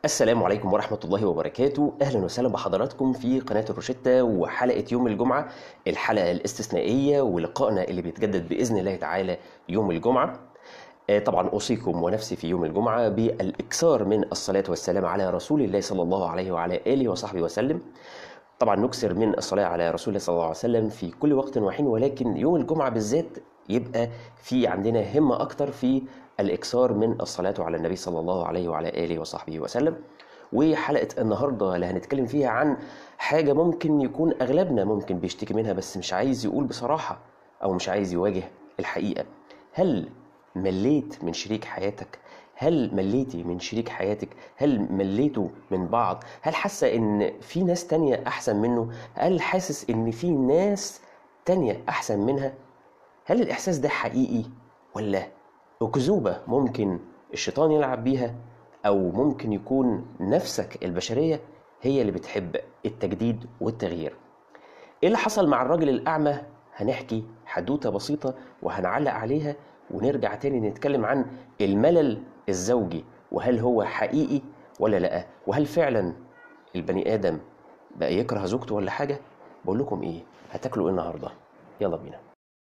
السلام عليكم ورحمة الله وبركاته أهلا وسهلا بحضراتكم في قناة الروشتة وحلقة يوم الجمعة الحلقة الاستثنائية ولقائنا اللي بيتجدد بإذن الله تعالى يوم الجمعة آه، طبعا أوصيكم ونفسي في يوم الجمعة بالإكثار من الصلاة والسلام على رسول الله صلى الله عليه وعلى آله وصحبه وسلم طبعا نكثر من الصلاة على رسول الله صلى الله عليه وسلم في كل وقت وحين ولكن يوم الجمعة بالذات يبقى في عندنا همة أكتر في الإكثار من الصلاة على النبي صلى الله عليه وعلى آله وصحبه وسلم وحلقة النهاردة اللي هنتكلم فيها عن حاجة ممكن يكون أغلبنا ممكن بيشتكي منها بس مش عايز يقول بصراحة أو مش عايز يواجه الحقيقة هل مليت من شريك حياتك هل مليتي من شريك حياتك هل مليتوا من بعض هل حاسة ان في ناس تانية احسن منه هل حاسس ان في ناس تانية احسن منها هل الاحساس ده حقيقي ولا اكذوبة ممكن الشيطان يلعب بيها او ممكن يكون نفسك البشرية هي اللي بتحب التجديد والتغيير ايه اللي حصل مع الراجل الاعمى هنحكي حدوتة بسيطة وهنعلق عليها ونرجع تاني نتكلم عن الملل الزوجي وهل هو حقيقي ولا لا وهل فعلا البني ادم بقى يكره زوجته ولا حاجه بقول لكم ايه هتاكلوا ايه النهارده يلا بينا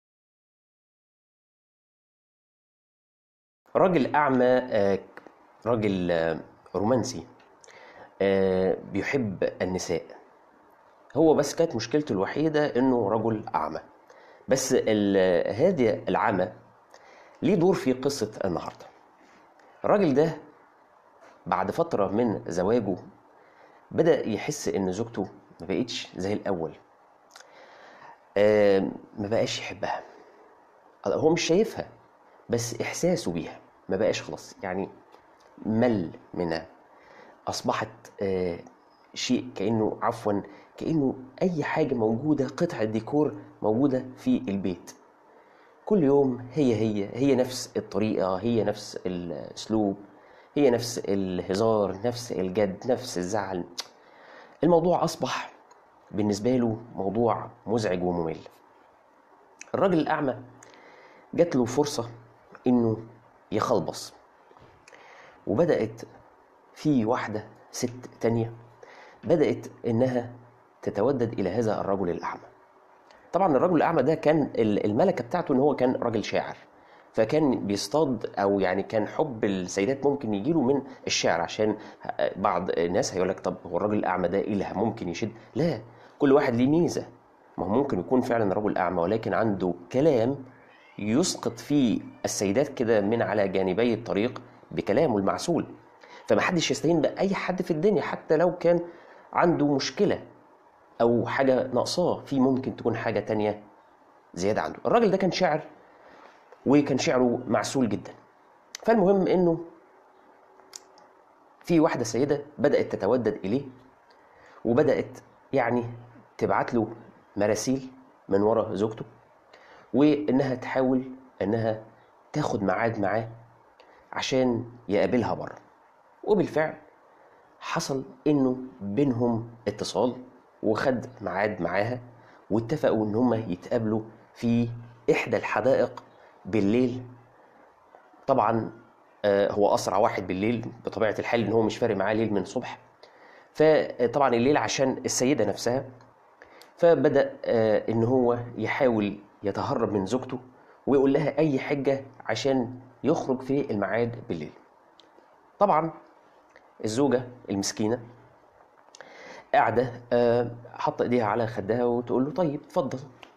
راجل اعمى آه، راجل آه، رومانسي آه، بيحب النساء هو بس كانت مشكلته الوحيده انه رجل اعمى بس ال- هذه العمى ليه دور في قصه النهارده الراجل ده بعد فترة من زواجه بدأ يحس إن زوجته ما بقتش زي الأول آه، ما بقاش يحبها هو مش شايفها بس إحساسه بيها ما بقاش خلاص يعني مل منها أصبحت آه، شيء كأنه عفوا كأنه أي حاجة موجودة قطعة ديكور موجودة في البيت كل يوم هي هي هي نفس الطريقة هي نفس الأسلوب هي نفس الهزار نفس الجد نفس الزعل الموضوع أصبح بالنسبة له موضوع مزعج وممل الراجل الأعمى جات له فرصة إنه يخلبص وبدأت في واحدة ست تانية بدأت إنها تتودد إلى هذا الرجل الأعمى طبعا الرجل الاعمى ده كان ال- الملكه بتاعته ان هو كان راجل شاعر فكان بيصطاد او يعني كان حب السيدات ممكن يجيله من الشعر عشان بعض الناس هيقول لك طب هو الراجل الاعمى ده ايه اللي ممكن يشد لا كل واحد ليه ميزه ما هو ممكن يكون فعلا رجل اعمى ولكن عنده كلام يسقط فيه السيدات كده من على جانبي الطريق بكلامه المعسول فمحدش يستهين باي حد في الدنيا حتى لو كان عنده مشكله او حاجه ناقصاه في ممكن تكون حاجه تانية زياده عنده الراجل ده كان شاعر وكان شعره معسول جدا فالمهم انه في واحده سيده بدات تتودد اليه وبدات يعني تبعت له مراسيل من ورا زوجته وانها تحاول انها تاخد ميعاد معاه عشان يقابلها بره وبالفعل حصل انه بينهم اتصال وخد ميعاد معاها واتفقوا ان هم يتقابلوا في احدى الحدائق بالليل طبعا آه، هو اسرع واحد بالليل بطبيعه الحال ان هو مش فارق معاه ليل من صبح فطبعا الليل عشان السيده نفسها فبدا آه، ان هو يحاول يتهرب من زوجته ويقول لها اي حجه عشان يخرج في الميعاد بالليل طبعا الزوجه المسكينه قاعده آه، حاطه ايديها على خدها وتقول له طيب اتفضل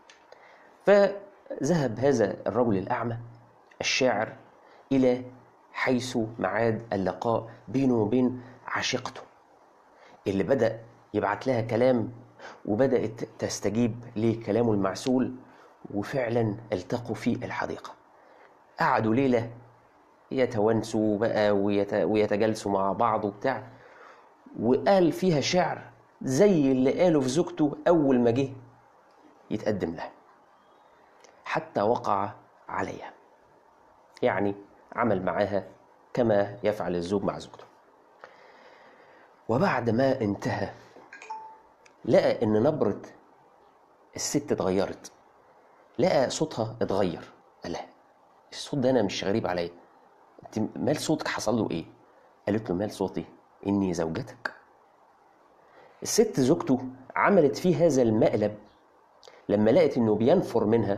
فذهب هذا الرجل الاعمى الشاعر الى حيث ميعاد اللقاء بينه وبين عشيقته اللي بدا يبعت لها كلام وبدات تستجيب لكلامه المعسول وفعلا التقوا في الحديقه قعدوا ليله يتوانسوا بقى ويت... ويتجالسوا مع بعض وبتاع وقال فيها شعر زي اللي قاله في زوجته أول ما جه يتقدم لها حتى وقع عليها يعني عمل معاها كما يفعل الزوج مع زوجته وبعد ما انتهى لقى ان نبرة الست اتغيرت لقى صوتها اتغير قال لها الصوت ده انا مش غريب عليا انت مال صوتك حصل له ايه قالت له مال صوتي إني زوجتك الست زوجته عملت فيه هذا المقلب لما لقت إنه بينفر منها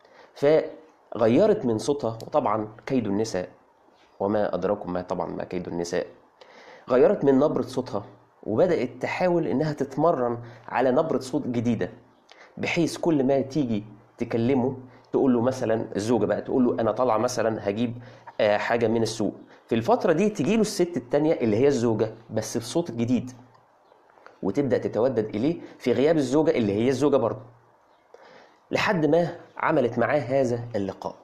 فغيرت من صوتها وطبعا كيد النساء وما أدراكم ما طبعا ما كيد النساء غيرت من نبرة صوتها وبدأت تحاول إنها تتمرن على نبرة صوت جديدة بحيث كل ما تيجي تكلمه تقول له مثلا الزوجة بقى تقول له أنا طالعة مثلا هجيب آه، حاجة من السوق في الفترة دي تجي له الست التانية اللي هي الزوجة بس بصوت جديد وتبدأ تتودد إليه في غياب الزوجة اللي هي الزوجة برضه لحد ما عملت معاه هذا اللقاء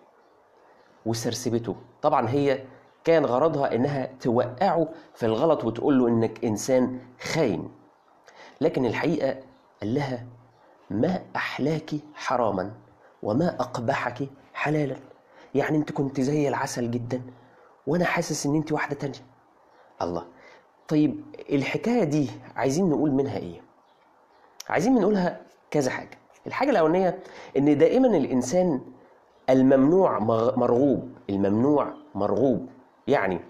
وسرسبته طبعا هي كان غرضها انها توقعه في الغلط وتقول له انك انسان خاين لكن الحقيقه قال لها ما احلاك حراما وما اقبحك حلالا يعني انت كنت زي العسل جدا وانا حاسس ان انت واحده تانية الله طيب الحكايه دي عايزين نقول منها ايه عايزين نقولها كذا حاجه الحاجه الاولانيه ان دائما الانسان الممنوع مغ- مرغوب الممنوع مرغوب يعني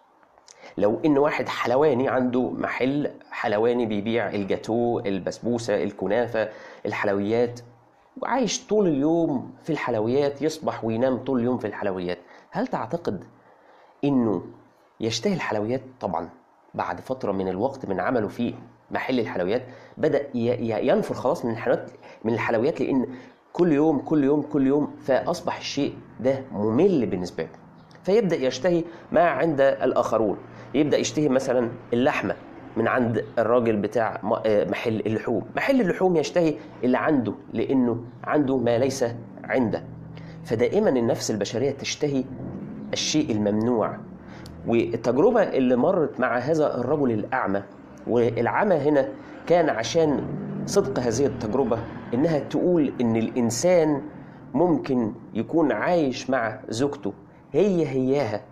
لو ان واحد حلواني عنده محل حلواني بيبيع الجاتو البسبوسه الكنافه الحلويات وعايش طول اليوم في الحلويات يصبح وينام طول اليوم في الحلويات هل تعتقد انه يشتهي الحلويات طبعا بعد فتره من الوقت من عمله في محل الحلويات بدا ي- ي- ينفر خلاص من الحلويات من الحلويات لان كل يوم كل يوم كل يوم فاصبح الشيء ده ممل بالنسبه له فيبدا يشتهي ما عند الاخرون يبدا يشتهي مثلا اللحمه من عند الراجل بتاع م- آه، محل اللحوم محل اللحوم يشتهي اللي عنده لانه عنده ما ليس عنده فدائما النفس البشريه تشتهي الشيء الممنوع والتجربة اللي مرت مع هذا الرجل الأعمى والعمى هنا كان عشان صدق هذه التجربة إنها تقول إن الإنسان ممكن يكون عايش مع زوجته هي هياها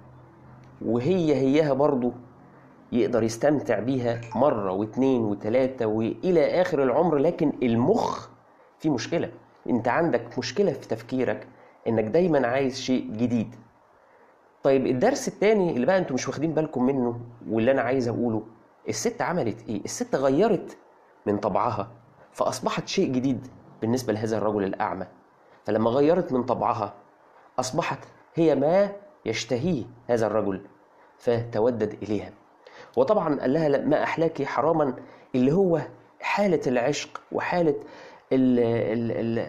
وهي هياها برضه يقدر يستمتع بيها مرة واثنين وثلاثة وإلى آخر العمر لكن المخ في مشكلة أنت عندك مشكلة في تفكيرك إنك دايما عايز شيء جديد طيب الدرس الثاني اللي بقى انتوا مش واخدين بالكم منه واللي انا عايز اقوله الست عملت ايه الست غيرت من طبعها فاصبحت شيء جديد بالنسبه لهذا الرجل الاعمى فلما غيرت من طبعها اصبحت هي ما يشتهيه هذا الرجل فتودد اليها وطبعا قال لها لا، ما احلاك حراما اللي هو حاله العشق وحاله ال ال ال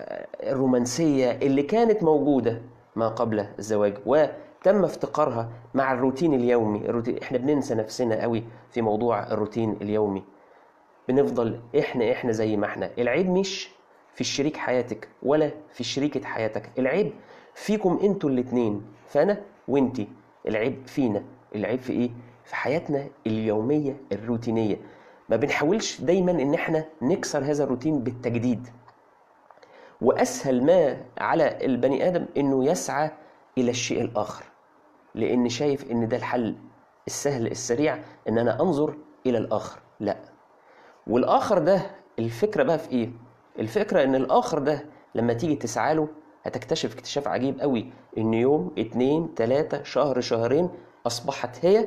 الرومانسيه اللي كانت موجوده ما قبل الزواج وتم افتقارها مع الروتين اليومي الروتين احنا بننسى نفسنا قوي في موضوع الروتين اليومي بنفضل احنا احنا زي ما احنا العيب مش في الشريك حياتك ولا في شريكة حياتك العيب فيكم انتوا الاتنين فانا وانتي العيب فينا العيب في ايه في حياتنا اليومية الروتينية ما بنحاولش دايما ان احنا نكسر هذا الروتين بالتجديد واسهل ما على البني ادم انه يسعى الى الشيء الاخر لان شايف ان ده الحل السهل السريع ان انا انظر الى الاخر لا والاخر ده الفكره بقى في ايه الفكره ان الاخر ده لما تيجي تسعى له هتكتشف اكتشاف عجيب قوي ان يوم اتنين تلاتة شهر شهرين اصبحت هي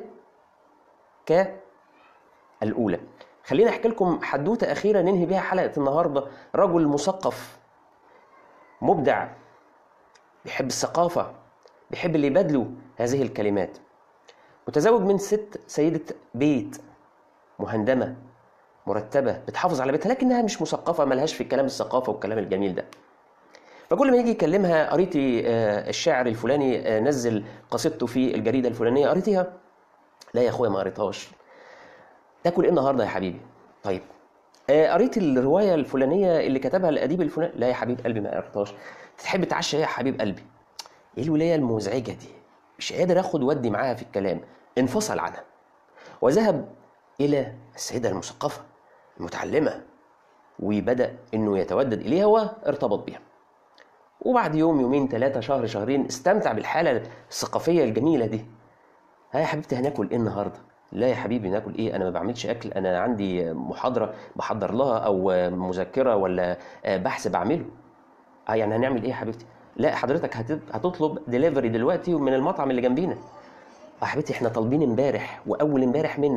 كالاولى خليني احكي لكم حدوته اخيره ننهي بيها حلقه النهارده رجل مثقف مبدع بيحب الثقافه بيحب اللي يبادلوا هذه الكلمات متزوج من ست سيده بيت مهندمه مرتبه بتحافظ على بيتها لكنها مش مثقفه ملهاش في الكلام الثقافه والكلام الجميل ده فكل ما يجي يكلمها قريتي آه، الشاعر الفلاني آه، نزل قصيدته في الجريده الفلانيه قريتيها لا يا اخويا ما قريتهاش تاكل ايه النهارده يا حبيبي طيب آه، قريت الروايه الفلانيه اللي كتبها الاديب الفلاني لا يا حبيب قلبي ما قريتهاش تحب تعشى ايه يا حبيب قلبي ايه الولايه المزعجه دي مش قادر اخد ودي معاها في الكلام انفصل عنها وذهب الى السيده المثقفه المتعلمه وبدا انه يتودد اليها وارتبط بها وبعد يوم يومين ثلاثة شهر شهرين استمتع بالحالة الثقافية الجميلة دي ها يا حبيبتي هناكل ايه النهارده؟ لا يا حبيبي ناكل ايه؟ انا ما بعملش اكل انا عندي محاضرة بحضر لها او مذكرة ولا بحث بعمله. اه يعني هنعمل ايه يا حبيبتي؟ لا حضرتك هتط- هتطلب ديليفري دلوقتي من المطعم اللي جنبينا. اه يا حبيبتي احنا طالبين امبارح واول امبارح منه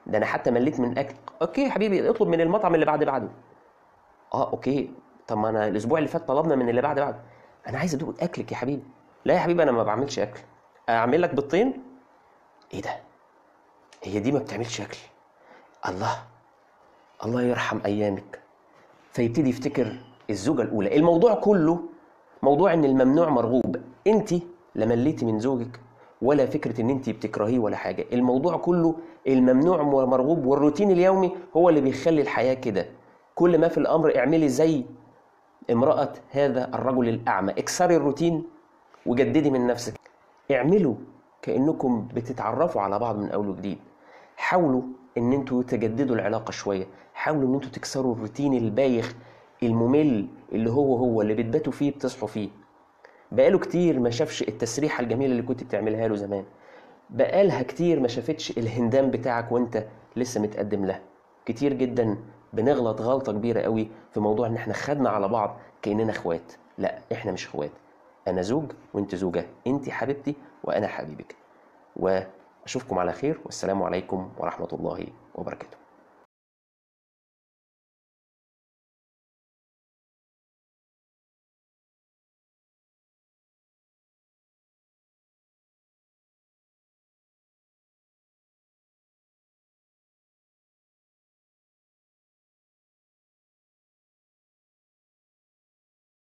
ده انا حتى مليت من اكل اوكي يا حبيبي اطلب من المطعم اللي بعد بعده اه اوكي طب ما انا الاسبوع اللي فات طلبنا من اللي بعد بعده انا عايز ادوق اكلك يا حبيبي لا يا حبيبي انا ما بعملش اكل اعمل لك بيضتين ايه ده هي دي ما بتعملش اكل الله الله يرحم ايامك فيبتدي يفتكر الزوجه الاولى الموضوع كله موضوع ان الممنوع مرغوب انت لا مليتي من زوجك ولا فكره ان انت بتكرهيه ولا حاجه الموضوع كله الممنوع مرغوب والروتين اليومي هو اللي بيخلي الحياه كده كل ما في الامر اعملي زي امراه هذا الرجل الاعمى اكسري الروتين وجددي من نفسك اعملوا كانكم بتتعرفوا على بعض من اول وجديد حاولوا ان انتوا تجددوا العلاقه شويه حاولوا ان انتوا تكسروا الروتين البايخ الممل اللي هو هو اللي بتباتوا فيه بتصحوا فيه بقاله كتير ما شافش التسريحه الجميله اللي كنت بتعملها له زمان بقالها كتير ما شافتش الهندام بتاعك وانت لسه متقدم لها كتير جدا بنغلط غلطه كبيره قوي في موضوع ان احنا خدنا على بعض كاننا اخوات لا احنا مش اخوات انا زوج وانت زوجه انت حبيبتي وانا حبيبك واشوفكم على خير والسلام عليكم ورحمه الله وبركاته